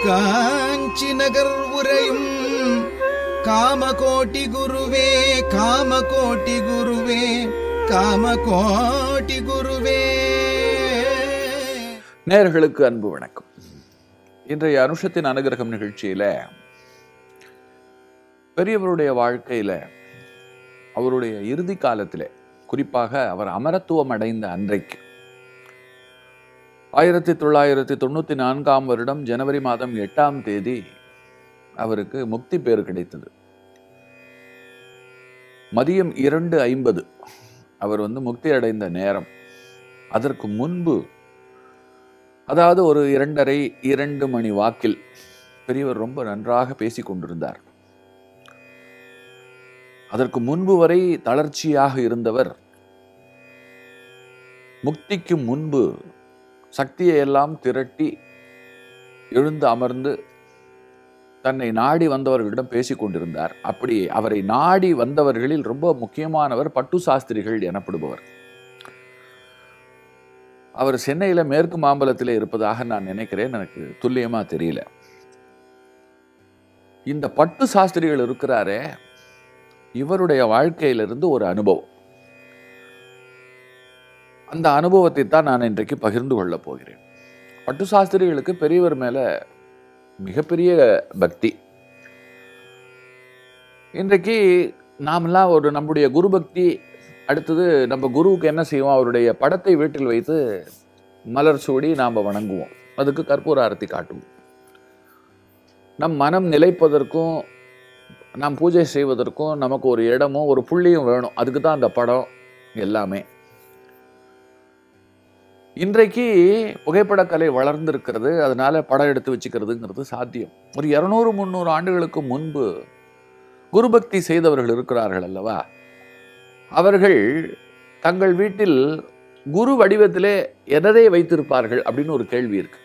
காஞ்சி நகர் உரையும் காமகோட்டி குருவே காமகோட்டி குருவே காமகோட்டி குருவே நேயர்களுக்கு அன்பு வணக்கம் இன்றைய அனுஷத்தின் அனுகிரகம் நிகழ்ச்சியில பெரியவருடைய வாழ்க்கையில அவருடைய இறுதி காலத்திலே குறிப்பாக அவர் அமரத்துவம் அடைந்த அன்றைக்கு ஆயிரத்தி தொள்ளாயிரத்தி தொண்ணூத்தி நான்காம் வருடம் ஜனவரி மாதம் எட்டாம் தேதி அவருக்கு முக்தி பேர் கிடைத்தது மதியம் இரண்டு ஐம்பது அவர் வந்து முக்தி அடைந்த நேரம் அதற்கு முன்பு அதாவது ஒரு இரண்டரை இரண்டு மணி வாக்கில் பெரியவர் ரொம்ப நன்றாக பேசிக் கொண்டிருந்தார் அதற்கு முன்பு வரை தளர்ச்சியாக இருந்தவர் முக்திக்கு முன்பு சக்தியை எல்லாம் திரட்டி எழுந்து அமர்ந்து தன்னை நாடி வந்தவர்களிடம் பேசிக் கொண்டிருந்தார் அப்படி அவரை நாடி வந்தவர்களில் ரொம்ப முக்கியமானவர் பட்டு சாஸ்திரிகள் எனப்படுபவர் அவர் சென்னையில் மேற்கு மாம்பலத்தில் இருப்பதாக நான் நினைக்கிறேன் எனக்கு துல்லியமா தெரியல இந்த பட்டு சாஸ்திரிகள் இருக்கிறாரே இவருடைய வாழ்க்கையிலிருந்து ஒரு அனுபவம் அந்த அனுபவத்தை தான் நான் இன்றைக்கு பகிர்ந்து கொள்ளப் போகிறேன் பட்டு சாஸ்திரிகளுக்கு பெரியவர் மேல மிகப்பெரிய பக்தி இன்றைக்கு நாமெல்லாம் ஒரு நம்முடைய குரு பக்தி அடுத்தது நம்ம குருவுக்கு என்ன செய்வோம் அவருடைய படத்தை வீட்டில் வைத்து மலர் சூடி நாம் வணங்குவோம் அதுக்கு கற்பூர ஆரத்தி காட்டுவோம் நம் மனம் நிலைப்பதற்கும் நாம் பூஜை செய்வதற்கும் நமக்கு ஒரு இடமும் ஒரு புள்ளியும் வேணும் அதுக்கு தான் அந்த படம் எல்லாமே இன்றைக்கு புகைப்படக்கலை வளர்ந்திருக்கிறது அதனால படம் எடுத்து வச்சுக்கிறதுங்கிறது சாத்தியம் ஒரு இரநூறு முந்நூறு ஆண்டுகளுக்கு முன்பு குருபக்தி செய்தவர்கள் இருக்கிறார்கள் அல்லவா அவர்கள் தங்கள் வீட்டில் குரு வடிவத்திலே எததை வைத்திருப்பார்கள் அப்படின்னு ஒரு கேள்வி இருக்கு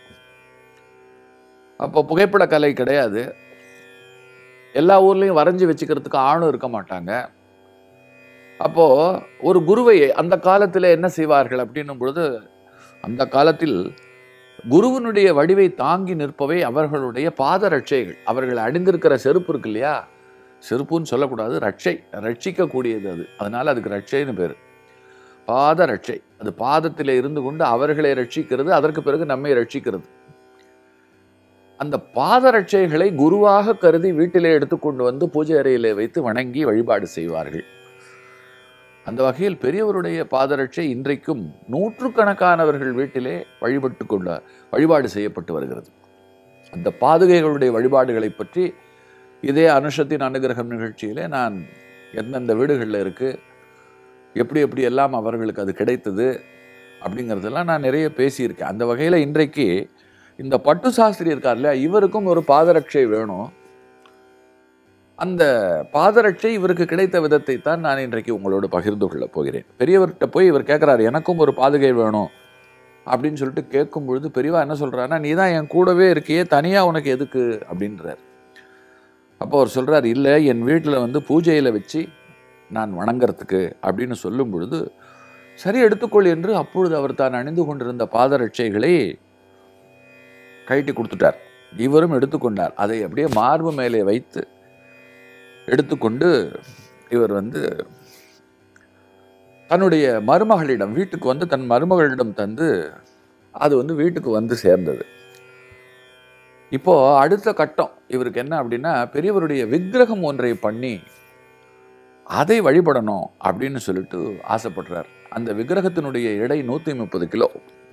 அப்போ புகைப்பட கலை கிடையாது எல்லா ஊர்லேயும் வரைஞ்சி வச்சுக்கிறதுக்கு ஆணும் இருக்க மாட்டாங்க அப்போ ஒரு குருவை அந்த காலத்தில் என்ன செய்வார்கள் அப்படின்னும் பொழுது அந்த காலத்தில் குருவினுடைய வடிவை தாங்கி நிற்பவை அவர்களுடைய பாதரட்சைகள் அவர்கள் அணிந்திருக்கிற செருப்பு இருக்கு இல்லையா செருப்புன்னு சொல்லக்கூடாது ரட்சை ரட்சிக்கக்கூடியது அது அதனால அதுக்கு ரட்சைன்னு பேர் பாத ரட்சை அது பாதத்தில் இருந்து கொண்டு அவர்களை ரட்சிக்கிறது அதற்கு பிறகு நம்மை ரட்சிக்கிறது அந்த பாத ரட்சைகளை குருவாக கருதி வீட்டிலே எடுத்துக்கொண்டு வந்து பூஜை அறையிலே வைத்து வணங்கி வழிபாடு செய்வார்கள் அந்த வகையில் பெரியவருடைய பாதரட்சை இன்றைக்கும் நூற்றுக்கணக்கானவர்கள் வீட்டிலே வழிபட்டு கொள்ள வழிபாடு செய்யப்பட்டு வருகிறது அந்த பாதுகைகளுடைய வழிபாடுகளை பற்றி இதே அனுஷத்தின் அனுகிரகம் நிகழ்ச்சியிலே நான் எந்தெந்த வீடுகளில் இருக்கு எப்படி எப்படி எல்லாம் அவர்களுக்கு அது கிடைத்தது அப்படிங்கிறதெல்லாம் நான் நிறைய பேசியிருக்கேன் அந்த வகையில் இன்றைக்கு இந்த பட்டு சாஸ்திரி இருக்கார் இல்லையா இவருக்கும் ஒரு பாதரட்சை வேணும் அந்த பாதரட்சை இவருக்கு கிடைத்த விதத்தை தான் நான் இன்றைக்கு உங்களோடு பகிர்ந்து கொள்ளப் போகிறேன் பெரியவர்கிட்ட போய் இவர் கேட்குறாரு எனக்கும் ஒரு பாதுகை வேணும் அப்படின்னு சொல்லிட்டு கேட்கும் பொழுது பெரியவா என்ன சொல்கிறாருன்னா நீ தான் என் கூடவே இருக்கியே தனியாக உனக்கு எதுக்கு அப்படின்றார் அப்போ அவர் சொல்கிறார் இல்லை என் வீட்டில் வந்து பூஜையில் வச்சு நான் வணங்குறதுக்கு அப்படின்னு சொல்லும் பொழுது சரி எடுத்துக்கொள் என்று அப்பொழுது அவர் தான் அணிந்து கொண்டிருந்த பாதரட்சைகளை கழட்டி கொடுத்துட்டார் இவரும் எடுத்துக்கொண்டார் அதை அப்படியே மார்பு மேலே வைத்து எடுத்துக்கொண்டு இவர் வந்து தன்னுடைய மருமகளிடம் வீட்டுக்கு வந்து தன் மருமகளிடம் தந்து அது வந்து வீட்டுக்கு வந்து சேர்ந்தது இப்போ அடுத்த கட்டம் இவருக்கு என்ன அப்படின்னா பெரியவருடைய விக்கிரகம் ஒன்றை பண்ணி அதை வழிபடணும் அப்படின்னு சொல்லிட்டு ஆசைப்படுறார் அந்த விக்கிரகத்தினுடைய எடை நூற்றி முப்பது கிலோ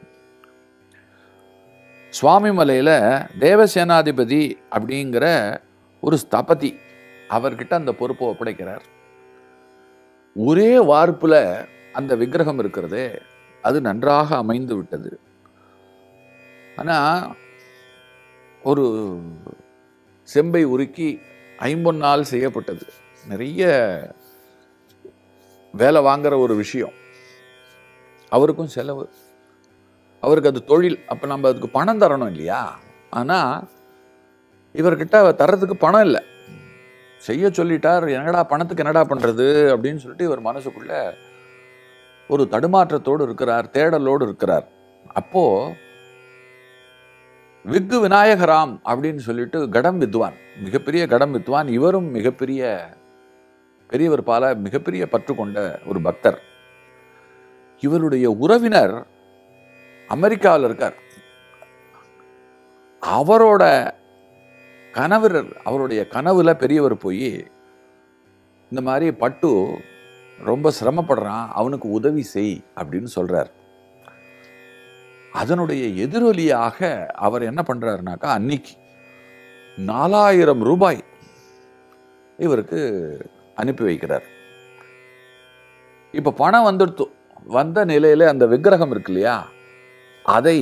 சுவாமி மலையில் தேவசேனாதிபதி அப்படிங்கிற ஒரு ஸ்தபதி அவர்கிட்ட அந்த பொறுப்பை ஒப்படைக்கிறார் ஒரே வார்ப்பில் அந்த விக்கிரகம் இருக்கிறதே அது நன்றாக அமைந்து விட்டது ஆனால் ஒரு செம்பை உருக்கி ஐம்பொன்னால் செய்யப்பட்டது நிறைய வேலை வாங்குற ஒரு விஷயம் அவருக்கும் செலவு அவருக்கு அது தொழில் அப்போ நம்ம அதுக்கு பணம் தரணும் இல்லையா ஆனால் இவர்கிட்ட தர்றதுக்கு பணம் இல்லை செய்ய சொல்லிட்டார் என்னடா பணத்துக்கு என்னடா பண்ணுறது அப்படின்னு சொல்லிட்டு இவர் மனசுக்குள்ள ஒரு தடுமாற்றத்தோடு இருக்கிறார் தேடலோடு இருக்கிறார் அப்போ விக்கு விநாயகராம் அப்படின்னு சொல்லிட்டு கடம் வித்வான் மிகப்பெரிய கடம் வித்வான் இவரும் மிகப்பெரிய பெரியவர் பால மிகப்பெரிய பற்று கொண்ட ஒரு பக்தர் இவருடைய உறவினர் அமெரிக்காவில் இருக்கார் அவரோட கணவர் அவருடைய கனவுல பெரியவர் போய் இந்த மாதிரி பட்டு ரொம்ப சிரமப்படுறான் அவனுக்கு உதவி செய் அப்படின்னு சொல்றார் அதனுடைய எதிரொலியாக அவர் என்ன பண்றாருனாக்கா அன்னைக்கு நாலாயிரம் ரூபாய் இவருக்கு அனுப்பி வைக்கிறார் இப்ப பணம் வந்துடுத்து வந்த நிலையில அந்த விக்கிரகம் இருக்கு இல்லையா அதை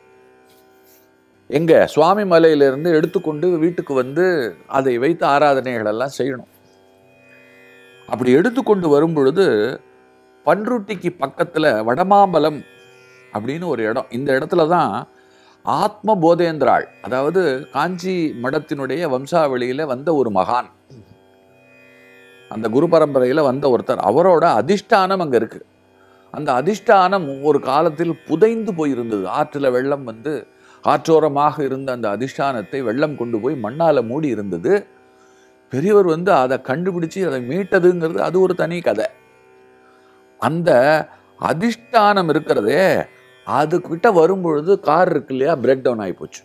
எங்க சுவாமி மலையிலிருந்து எடுத்துக்கொண்டு வீட்டுக்கு வந்து அதை வைத்து ஆராதனைகள் எல்லாம் செய்யணும் அப்படி எடுத்துக்கொண்டு வரும் பொழுது பன்ருட்டிக்கு பக்கத்துல வடமாம்பலம் அப்படின்னு ஒரு இடம் இந்த இடத்துல தான் ஆத்ம போதேந்திராள் அதாவது காஞ்சி மடத்தினுடைய வம்சாவளியில வந்த ஒரு மகான் அந்த குரு பரம்பரையில வந்த ஒருத்தர் அவரோட அதிஷ்டானம் அங்க இருக்கு அந்த அதிஷ்டானம் ஒரு காலத்தில் புதைந்து போயிருந்தது ஆற்றுல வெள்ளம் வந்து ஆற்றோரமாக இருந்த அந்த அதிஷ்டானத்தை வெள்ளம் கொண்டு போய் மண்ணால மூடி இருந்தது பெரியவர் வந்து அதை கண்டுபிடிச்சு அதை மீட்டதுங்கிறது அது ஒரு தனி கதை அந்த அதிஷ்டானம் இருக்கிறதே அது கிட்ட வரும்பொழுது கார் இருக்கு இல்லையா பிரேக் டவுன் ஆகி போச்சு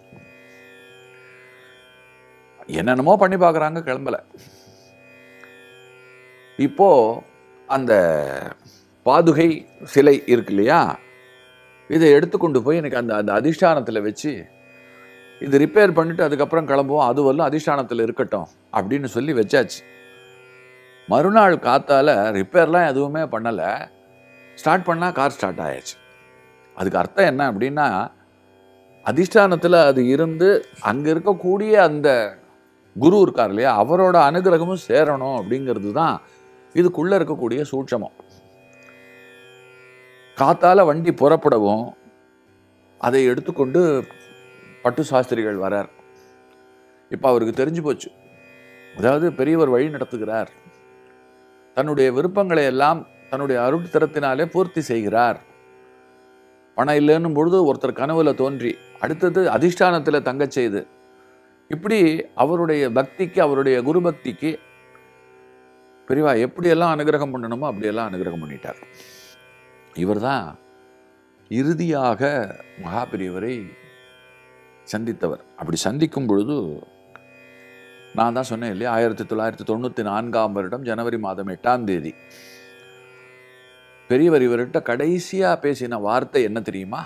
என்னென்னமோ பண்ணி பார்க்குறாங்க கிளம்பல இப்போ அந்த பாதுகை சிலை இருக்கு இல்லையா இதை எடுத்துக்கொண்டு போய் எனக்கு அந்த அந்த அதிஷ்டானத்தில் வச்சு இது ரிப்பேர் பண்ணிட்டு அதுக்கப்புறம் கிளம்புவோம் அது வரலும் அதிஷ்டானத்தில் இருக்கட்டும் அப்படின்னு சொல்லி வச்சாச்சு மறுநாள் காத்தால ரிப்பேர்லாம் எதுவுமே பண்ணலை ஸ்டார்ட் பண்ணால் கார் ஸ்டார்ட் ஆயாச்சு அதுக்கு அர்த்தம் என்ன அப்படின்னா அதிஷ்டானத்தில் அது இருந்து அங்கே இருக்கக்கூடிய அந்த குரு இருக்கார் இல்லையா அவரோட அனுகிரகமும் சேரணும் அப்படிங்கிறது தான் இதுக்குள்ளே இருக்கக்கூடிய சூட்சமம் காத்தால வண்டி புறப்படவும் அதை எடுத்துக்கொண்டு பட்டு சாஸ்திரிகள் வரார் இப்போ அவருக்கு தெரிஞ்சு போச்சு அதாவது பெரியவர் வழி நடத்துகிறார் தன்னுடைய விருப்பங்களை எல்லாம் தன்னுடைய அருட்திறத்தினாலே பூர்த்தி செய்கிறார் பணம் இல்லைன்னும் பொழுது ஒருத்தர் கனவுல தோன்றி அடுத்தது அதிஷ்டானத்தில் தங்கச் செய்து இப்படி அவருடைய பக்திக்கு அவருடைய குரு பக்திக்கு பெரியவா எப்படியெல்லாம் அனுகிரகம் பண்ணணுமோ அப்படியெல்லாம் அனுகிரகம் பண்ணிட்டார் இவர்தான் இறுதியாக மகா பெரியவரை சந்தித்தவர் அப்படி சந்திக்கும் பொழுது நான் தான் சொன்னேன் இல்லையா ஆயிரத்தி தொள்ளாயிரத்தி தொண்ணூற்றி நான்காம் வருடம் ஜனவரி மாதம் எட்டாம் தேதி பெரியவர் இவர்கிட்ட கடைசியா பேசின வார்த்தை என்ன தெரியுமா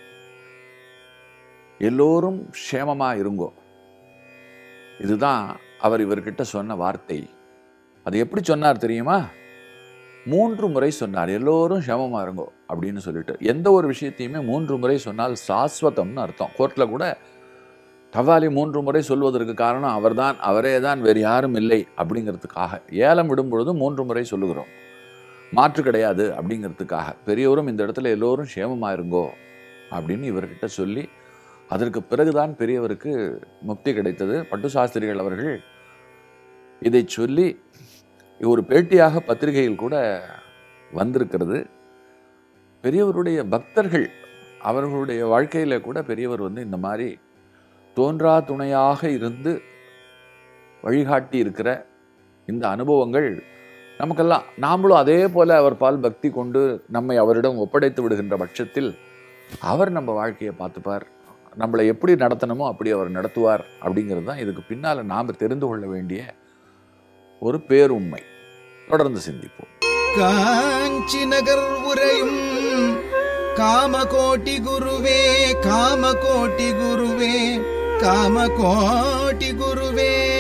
எல்லோரும் க்ஷேமமா இருங்கோ இதுதான் அவர் இவர்கிட்ட சொன்ன வார்த்தை அது எப்படி சொன்னார் தெரியுமா மூன்று முறை சொன்னார் எல்லோரும் க்ஷேமமா இருங்கோ அப்படின்னு சொல்லிட்டு எந்த ஒரு விஷயத்தையுமே மூன்று முறை சொன்னால் சாஸ்வதம்னு அர்த்தம் கோர்ட்ல கூட தவாலி மூன்று முறை சொல்வதற்கு காரணம் அவர்தான் அவரே தான் வேறு யாரும் இல்லை அப்படிங்கிறதுக்காக ஏலம் விடும் பொழுது மூன்று முறை சொல்லுகிறோம் மாற்று கிடையாது அப்படிங்கிறதுக்காக பெரியவரும் இந்த இடத்துல எல்லோரும் க்ஷேமமா இருங்கோ அப்படின்னு இவர்கிட்ட சொல்லி அதற்கு பிறகுதான் பெரியவருக்கு முக்தி கிடைத்தது பட்டு சாஸ்திரிகள் அவர்கள் இதை சொல்லி ஒரு பேட்டியாக பத்திரிகையில் கூட வந்திருக்கிறது பெரியவருடைய பக்தர்கள் அவர்களுடைய வாழ்க்கையில கூட பெரியவர் வந்து இந்த மாதிரி தோன்றா துணையாக இருந்து வழிகாட்டி இருக்கிற இந்த அனுபவங்கள் நமக்கெல்லாம் நாமளும் அதே போல அவர் பால் பக்தி கொண்டு நம்மை அவரிடம் ஒப்படைத்து விடுகின்ற பட்சத்தில் அவர் நம்ம வாழ்க்கையை பார்த்துப்பார் நம்மளை எப்படி நடத்தணுமோ அப்படி அவர் நடத்துவார் அப்படிங்கிறது தான் இதுக்கு பின்னால் நாம் தெரிந்து கொள்ள வேண்டிய ஒரு பேருண்மை தொடர்ந்து சிந்திப்போம் காஞ்சி நகர் உரையும் காமகோட்டி குருவே காமகோட்டி குருவே காமகோட்டி குருவே